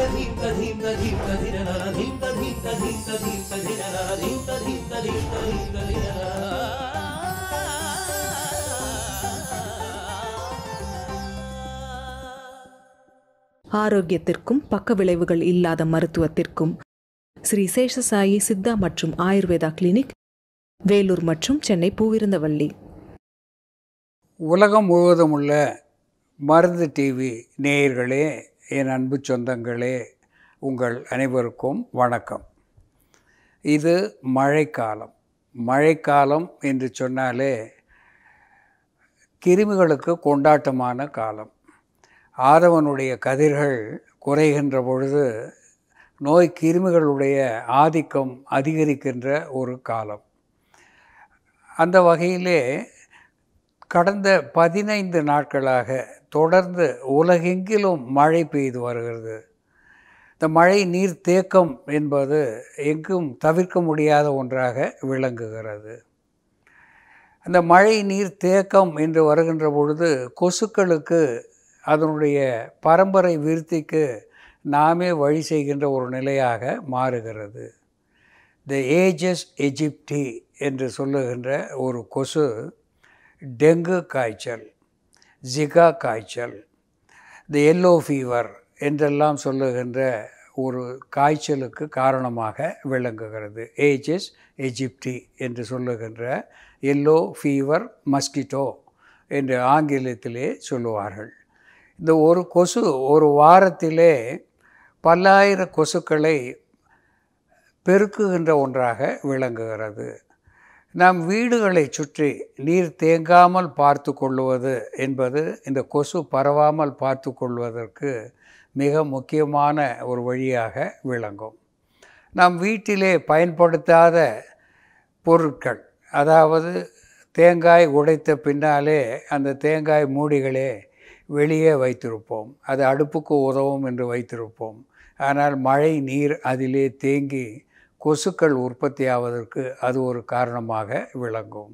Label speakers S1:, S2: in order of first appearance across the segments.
S1: ததீம் ததீம் ததீம் ததிரனா theme ததீம் ததீம் ததீம் ததிரனா theme ததீம் ததீம் ததீம் ததிரனா
S2: ஆரோக்கியத்திற்கும் பக்க விளைவுகள் இல்லாத மருத்துவத்திற்கும் ஸ்ரீ சேஷசாயி சித்தா மற்றும் ஆயுர்வேதா கிளினிக் வேலூர் மற்றும் சென்னை பூவிருந்தவள்ளி
S3: உலகம் முழுவதும் உள்ள மருந்து டிவி நேயர்களே என் அன்பு சொந்தங்களே உங்கள் அனைவருக்கும் வணக்கம் இது மழைக்காலம் மழைக்காலம் என்று சொன்னாலே கிருமிகளுக்கு கொண்டாட்டமான காலம் ஆதவனுடைய கதிர்கள் குறைகின்ற பொழுது நோய் கிருமிகளுடைய ஆதிக்கம் அதிகரிக்கின்ற ஒரு காலம் அந்த வகையிலே கடந்த பதினைந்து நாட்களாக தொடர்ந்து உலகெங்கிலும் மழை பெய்து வருகிறது இந்த மழை நீர் தேக்கம் என்பது எங்கும் தவிர்க்க முடியாத ஒன்றாக விளங்குகிறது அந்த மழை நீர் தேக்கம் என்று வருகின்ற பொழுது கொசுக்களுக்கு அதனுடைய பரம்பரை விருத்திக்கு நாமே வழி செய்கின்ற ஒரு நிலையாக மாறுகிறது த ஏஜஸ் எஜிப்டி என்று சொல்லுகின்ற ஒரு கொசு டெங்கு காய்ச்சல் ஜிகா காய்ச்சல் த எல்லோ ஃபீவர் என்றெல்லாம் சொல்லுகின்ற ஒரு காய்ச்சலுக்கு காரணமாக விளங்குகிறது ஏஜஸ் எஜிப்டி என்று சொல்லுகின்ற எல்லோ ஃபீவர் மஸ்கிட்டோ என்று ஆங்கிலத்திலே சொல்லுவார்கள் இந்த ஒரு கொசு ஒரு வாரத்திலே பல்லாயிர கொசுக்களை பெருக்குகின்ற ஒன்றாக விளங்குகிறது நாம் வீடுகளை சுற்றி நீர் தேங்காமல் பார்த்து கொள்வது என்பது இந்த கொசு பரவாமல் பார்த்து கொள்வதற்கு மிக முக்கியமான ஒரு வழியாக விளங்கும் நாம் வீட்டிலே பயன்படுத்தாத பொருட்கள் அதாவது தேங்காய் உடைத்த பின்னாலே அந்த தேங்காய் மூடிகளே வெளியே வைத்திருப்போம் அது அடுப்புக்கு உதவும் என்று வைத்திருப்போம் ஆனால் மழை நீர் அதிலே தேங்கி கொசுக்கள் உற்பத்தியாவதற்கு அது ஒரு காரணமாக விளங்கும்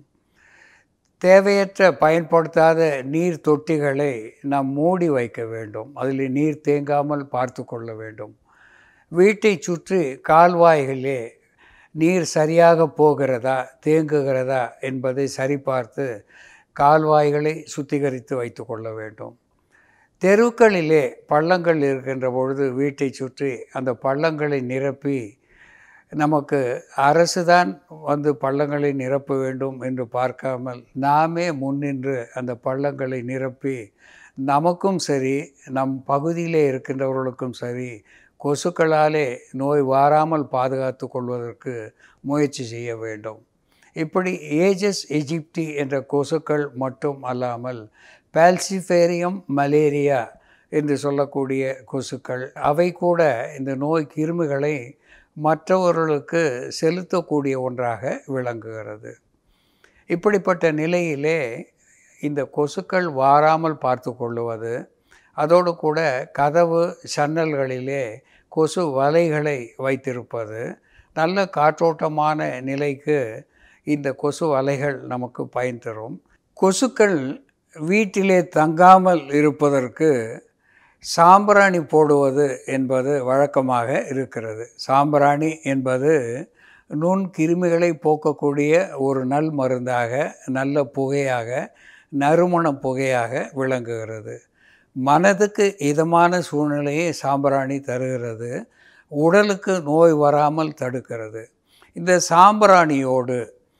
S3: தேவையற்ற பயன்படுத்தாத நீர் தொட்டிகளை நாம் மூடி வைக்க வேண்டும் அதில் நீர் தேங்காமல் பார்த்து கொள்ள வேண்டும் வீட்டை சுற்றி கால்வாய்களே நீர் சரியாக போகிறதா தேங்குகிறதா என்பதை சரிபார்த்து கால்வாய்களை சுத்திகரித்து வைத்து கொள்ள வேண்டும் தெருக்களிலே பள்ளங்கள் இருக்கின்ற பொழுது வீட்டை சுற்றி அந்த பள்ளங்களை நிரப்பி நமக்கு அரசு தான் வந்து பள்ளங்களை நிரப்ப வேண்டும் என்று பார்க்காமல் நாமே முன்னின்று அந்த பள்ளங்களை நிரப்பி நமக்கும் சரி நம் பகுதியிலே இருக்கின்றவர்களுக்கும் சரி கொசுக்களாலே நோய் வாராமல் பாதுகாத்து கொள்வதற்கு முயற்சி செய்ய வேண்டும் இப்படி ஏஜஸ் எஜிப்டி என்ற கொசுக்கள் மட்டும் அல்லாமல் பால்சிஃபேரியம் மலேரியா என்று சொல்லக்கூடிய கொசுக்கள் அவை கூட இந்த நோய் கிருமிகளை மற்றவர்களுக்கு செலுத்தக்கூடிய ஒன்றாக விளங்குகிறது இப்படிப்பட்ட நிலையிலே இந்த கொசுக்கள் வாராமல் பார்த்து கொள்ளுவது அதோடு கூட கதவு சன்னல்களிலே கொசு வலைகளை வைத்திருப்பது நல்ல காற்றோட்டமான நிலைக்கு இந்த கொசு வலைகள் நமக்கு பயன் தரும் கொசுக்கள் வீட்டிலே தங்காமல் இருப்பதற்கு சாம்பிராணி போடுவது என்பது வழக்கமாக இருக்கிறது சாம்பிராணி என்பது நுண் கிருமிகளை போக்கக்கூடிய ஒரு நல் மருந்தாக நல்ல புகையாக நறுமண புகையாக விளங்குகிறது மனதுக்கு இதமான சூழ்நிலையை சாம்பிராணி தருகிறது உடலுக்கு நோய் வராமல் தடுக்கிறது இந்த சாம்பிராணியோடு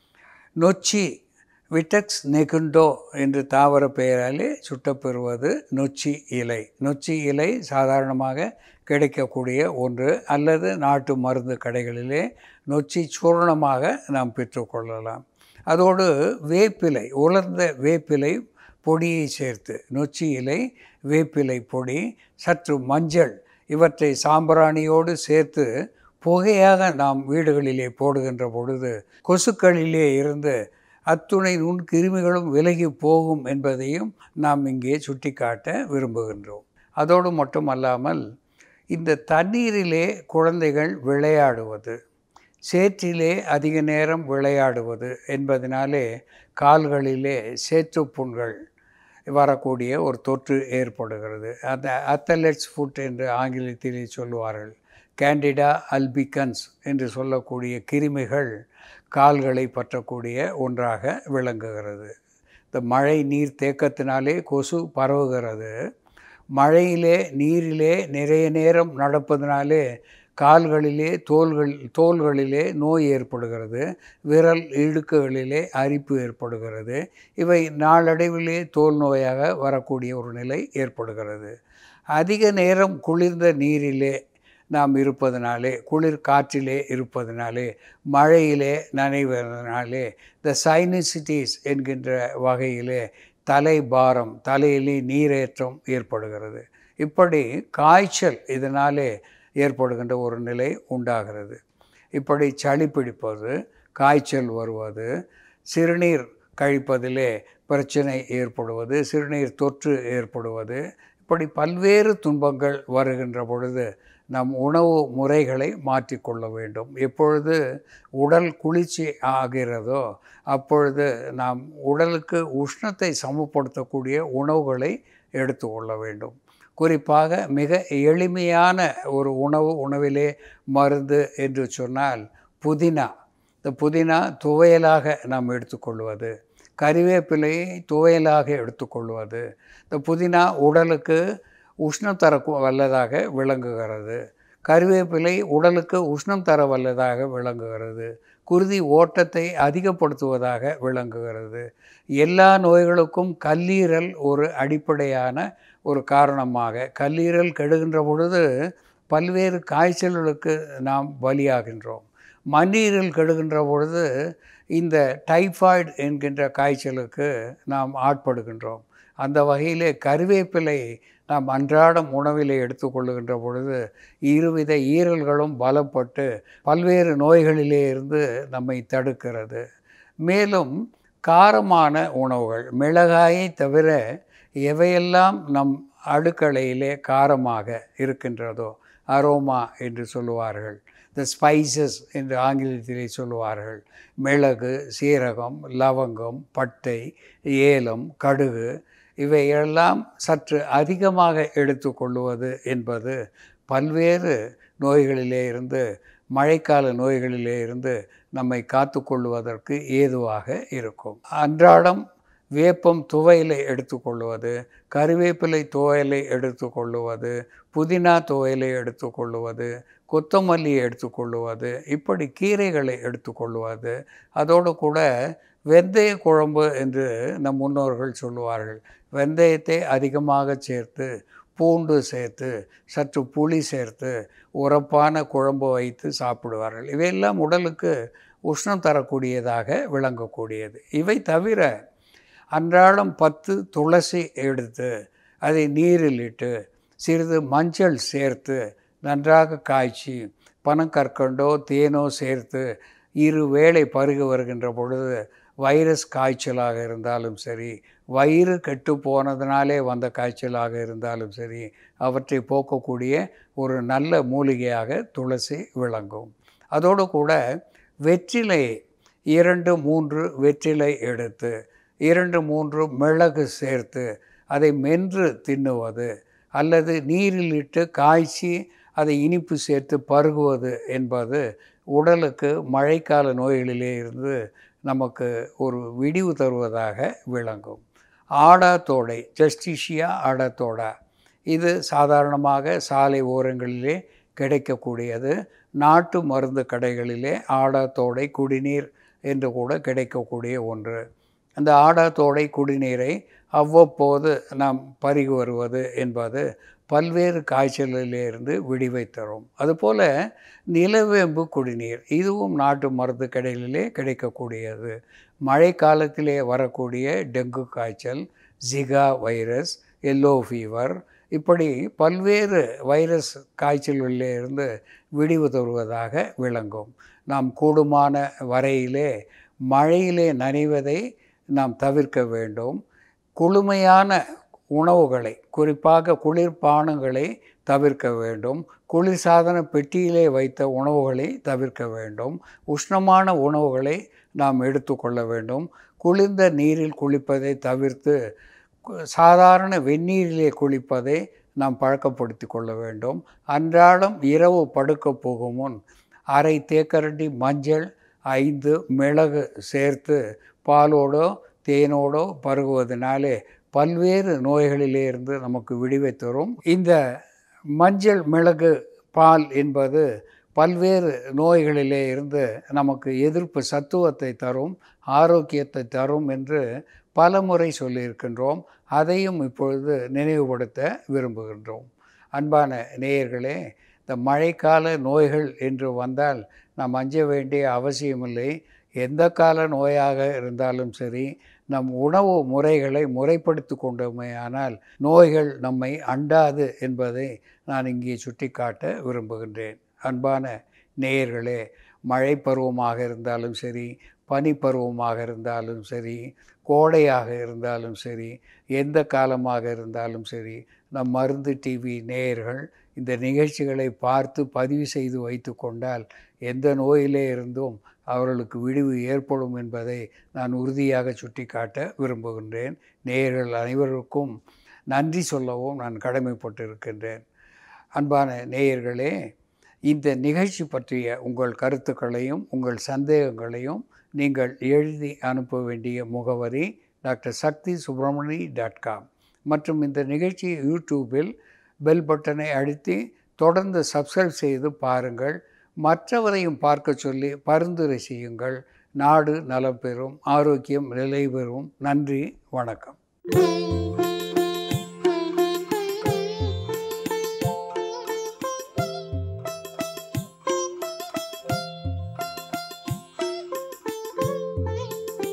S3: நொச்சி விட்டக்ஸ் நெகுண்டோ என்று தாவர பெயராலே சுட்டப்பெறுவது நொச்சி இலை நொச்சி இலை சாதாரணமாக கிடைக்கக்கூடிய ஒன்று அல்லது நாட்டு மருந்து கடைகளிலே நொச்சி சூர்ணமாக நாம் பெற்றுக்கொள்ளலாம் அதோடு வேப்பிலை உலர்ந்த வேப்பிலை பொடியை சேர்த்து நொச்சி இலை வேப்பிலை பொடி சற்று மஞ்சள் இவற்றை சாம்பிராணியோடு சேர்த்து புகையாக நாம் வீடுகளிலே போடுகின்ற பொழுது கொசுக்களிலே இருந்து அத்துணை நுண் கிருமிகளும் விலகி போகும் என்பதையும் நாம் இங்கே சுட்டிக்காட்ட விரும்புகின்றோம் அதோடு மட்டுமல்லாமல் இந்த தண்ணீரிலே குழந்தைகள் விளையாடுவது சேற்றிலே அதிக நேரம் விளையாடுவது என்பதனாலே கால்களிலே சேற்றுப்புண்கள் வரக்கூடிய ஒரு தொற்று ஏற்படுகிறது அந்த அத்தலெட்ஸ் ஃபுட் என்று ஆங்கிலத்திலே சொல்லுவார்கள் கேண்டிடா அல்பிகன்ஸ் என்று சொல்லக்கூடிய கிருமிகள் கால்களை பற்றக்கூடிய ஒன்றாக விளங்குகிறது இந்த மழை நீர் தேக்கத்தினாலே கொசு பரவுகிறது மழையிலே நீரிலே நிறைய நேரம் நடப்பதனாலே கால்களிலே தோள்கள் தோள்களிலே நோய் ஏற்படுகிறது விரல் இடுக்குகளிலே அரிப்பு ஏற்படுகிறது இவை நாளடைவிலே தோல் நோயாக வரக்கூடிய ஒரு நிலை ஏற்படுகிறது அதிக நேரம் குளிர்ந்த நீரிலே நாம் இருப்பதனாலே குளிர் காற்றிலே இருப்பதனாலே மழையிலே நனைவதனாலே இந்த சைனிசிட்டிஸ் என்கின்ற வகையிலே தலை பாரம் தலையிலே நீரேற்றம் ஏற்படுகிறது இப்படி காய்ச்சல் இதனாலே ஏற்படுகின்ற ஒரு நிலை உண்டாகிறது இப்படி சளி பிடிப்பது காய்ச்சல் வருவது சிறுநீர் கழிப்பதிலே பிரச்சனை ஏற்படுவது சிறுநீர் தொற்று ஏற்படுவது இப்படி பல்வேறு துன்பங்கள் வருகின்ற பொழுது நம் உணவு முறைகளை மாற்றிக்கொள்ள வேண்டும் எப்பொழுது உடல் குளிர்ச்சி ஆகிறதோ அப்பொழுது நாம் உடலுக்கு உஷ்ணத்தை சமப்படுத்தக்கூடிய உணவுகளை எடுத்துக்கொள்ள வேண்டும் குறிப்பாக மிக எளிமையான ஒரு உணவு உணவிலே மருந்து என்று சொன்னால் புதினா இந்த புதினா துவையலாக நாம் எடுத்துக்கொள்வது கறிவேப்பிலையை துவையலாக எடுத்துக்கொள்வது இந்த புதினா உடலுக்கு உஷ்ணம் தர வல்லதாக விளங்குகிறது கறிவேப்பிலை உடலுக்கு உஷ்ணம் தர வல்லதாக விளங்குகிறது குருதி ஓட்டத்தை அதிகப்படுத்துவதாக விளங்குகிறது எல்லா நோய்களுக்கும் கல்லீரல் ஒரு அடிப்படையான ஒரு காரணமாக கல்லீரல் கெடுகின்ற பொழுது பல்வேறு காய்ச்சல்களுக்கு நாம் பலியாகின்றோம் மண்ணீரல் கெடுகின்ற பொழுது இந்த டைஃபாய்டு என்கின்ற காய்ச்சலுக்கு நாம் ஆட்படுகின்றோம் அந்த வகையிலே கருவேப்பிலை நாம் அன்றாடம் உணவிலே எடுத்துக்கொள்ளுகின்ற பொழுது இருவித ஈரல்களும் பலப்பட்டு பல்வேறு நோய்களிலே இருந்து நம்மை தடுக்கிறது மேலும் காரமான உணவுகள் மிளகாயை தவிர எவையெல்லாம் நம் அடுக்கலையிலே காரமாக இருக்கின்றதோ அரோமா என்று சொல்லுவார்கள் த ஸ்பைசஸ் என்று ஆங்கிலத்திலே சொல்லுவார்கள் மிளகு சீரகம் லவங்கம் பட்டை ஏலம் கடுகு இவையெல்லாம் சற்று அதிகமாக எடுத்துக்கொள்வது என்பது பல்வேறு நோய்களிலே இருந்து மழைக்கால நோய்களிலே இருந்து நம்மை காத்துக்கொள்வதற்கு ஏதுவாக இருக்கும் அன்றாடம் வேப்பம் துவையலை எடுத்துக்கொள்வது கருவேப்பிலை துவையலை எடுத்துக்கொள்ளுவது புதினா துவையலை எடுத்துக்கொள்ளுவது கொத்தமல்லி எடுத்துக்கொள்ளுவது இப்படி கீரைகளை எடுத்துக்கொள்ளுவது அதோடு கூட வெந்தய குழம்பு என்று நம் முன்னோர்கள் சொல்லுவார்கள் வெந்தயத்தை அதிகமாக சேர்த்து பூண்டு சேர்த்து சற்று புளி சேர்த்து உரப்பான குழம்பு வைத்து சாப்பிடுவார்கள் இவையெல்லாம் உடலுக்கு உஷ்ணம் தரக்கூடியதாக விளங்கக்கூடியது இவை தவிர அன்றாடம் பத்து துளசி எடுத்து அதை நீரில் இட்டு சிறிது மஞ்சள் சேர்த்து நன்றாக காய்ச்சி பனங்கற்கண்டோ தேனோ சேர்த்து இரு வேளை பருகு வருகின்ற பொழுது வைரஸ் காய்ச்சலாக இருந்தாலும் சரி வயிறு கெட்டு போனதுனாலே வந்த காய்ச்சலாக இருந்தாலும் சரி அவற்றை போக்கக்கூடிய ஒரு நல்ல மூலிகையாக துளசி விளங்கும் அதோடு கூட வெற்றிலை இரண்டு மூன்று வெற்றிலை எடுத்து இரண்டு மூன்று மிளகு சேர்த்து அதை மென்று தின்னுவது அல்லது நீரில் இட்டு காய்ச்சி அதை இனிப்பு சேர்த்து பருகுவது என்பது உடலுக்கு மழைக்கால நோய்களிலே இருந்து நமக்கு ஒரு விடிவு தருவதாக விளங்கும் ஆடாத்தோடை ஜஸ்டிஷியா ஆடாத்தோடா இது சாதாரணமாக சாலை ஓரங்களிலே கிடைக்கக்கூடியது நாட்டு மருந்து கடைகளிலே ஆடாத்தோடை குடிநீர் என்று கூட கிடைக்கக்கூடிய ஒன்று அந்த ஆடாத்தோடை குடிநீரை அவ்வப்போது நாம் பருகி வருவது என்பது பல்வேறு காய்ச்சலிலிருந்து விடிவை தரும் அதுபோல் நிலவேம்பு குடிநீர் இதுவும் நாட்டு மருந்து கடைகளிலே கிடைக்கக்கூடியது மழை காலத்திலே வரக்கூடிய டெங்கு காய்ச்சல் ஜிகா வைரஸ் எல்லோ ஃபீவர் இப்படி பல்வேறு வைரஸ் காய்ச்சல்களிலே இருந்து விடிவு தருவதாக விளங்கும் நாம் கூடுமான வரையிலே மழையிலே நனைவதை நாம் தவிர்க்க வேண்டும் குளுமையான உணவுகளை குறிப்பாக குளிர்பானங்களை தவிர்க்க வேண்டும் குளிர்சாதன பெட்டியிலே வைத்த உணவுகளை தவிர்க்க வேண்டும் உஷ்ணமான உணவுகளை நாம் எடுத்துக்கொள்ள வேண்டும் குளிர்ந்த நீரில் குளிப்பதை தவிர்த்து கு- சாதாரண வெந்நீரிலே குளிப்பதை நாம் பழக்கப்படுத்தி கொள்ள வேண்டும் அன்றாடம் இரவு படுக்க போகும் முன் அரை தேக்கரண்டி மஞ்சள் ஐந்து மிளகு சேர்த்து பாலோடோ தேனோடோ பருகுவதனாலே பல்வேறு நோய்களிலிருந்து நமக்கு விடுவை தரும் இந்த மஞ்சள் மிளகு பால் என்பது பல்வேறு நோய்களிலே இருந்து நமக்கு எதிர்ப்பு சத்துவத்தை தரும் ஆரோக்கியத்தை தரும் என்று பல முறை சொல்லியிருக்கின்றோம் அதையும் இப்பொழுது நினைவுபடுத்த விரும்புகின்றோம் அன்பான நேயர்களே இந்த மழைக்கால நோய்கள் என்று வந்தால் நாம் அஞ்ச வேண்டிய அவசியமில்லை எந்த கால நோயாக இருந்தாலும் சரி நம் உணவு முறைகளை முறைப்படுத்தி கொண்டோமே ஆனால் நோய்கள் நம்மை அண்டாது என்பதை நான் இங்கே சுட்டிக்காட்ட விரும்புகின்றேன் அன்பான நேயர்களே மழை பருவமாக இருந்தாலும் சரி பனி பருவமாக இருந்தாலும் சரி கோடையாக இருந்தாலும் சரி எந்த காலமாக இருந்தாலும் சரி நம் மருந்து டிவி நேயர்கள் இந்த நிகழ்ச்சிகளை பார்த்து பதிவு செய்து வைத்து கொண்டால் எந்த நோயிலே இருந்தும் அவர்களுக்கு விடிவு ஏற்படும் என்பதை நான் உறுதியாக சுட்டிக்காட்ட விரும்புகின்றேன் நேயர்கள் அனைவருக்கும் நன்றி சொல்லவும் நான் கடமைப்பட்டிருக்கின்றேன் அன்பான நேயர்களே இந்த நிகழ்ச்சி பற்றிய உங்கள் கருத்துக்களையும் உங்கள் சந்தேகங்களையும் நீங்கள் எழுதி அனுப்ப வேண்டிய முகவரி doctor Sakthi Subramani dot com மற்றும் இந்த நிகழ்ச்சியை யூடியூபில் பெல் பட்டனை அழுத்தி தொடர்ந்து சப்ஸ்கிரைப் செய்து பாருங்கள் மற்றவரையும் பார்க்க சொல்லி பரிந்துரை செய்யுங்கள் நாடு நலம் பெறும் ஆரோக்கியம் நிலை பெறும் நன்றி வணக்கம்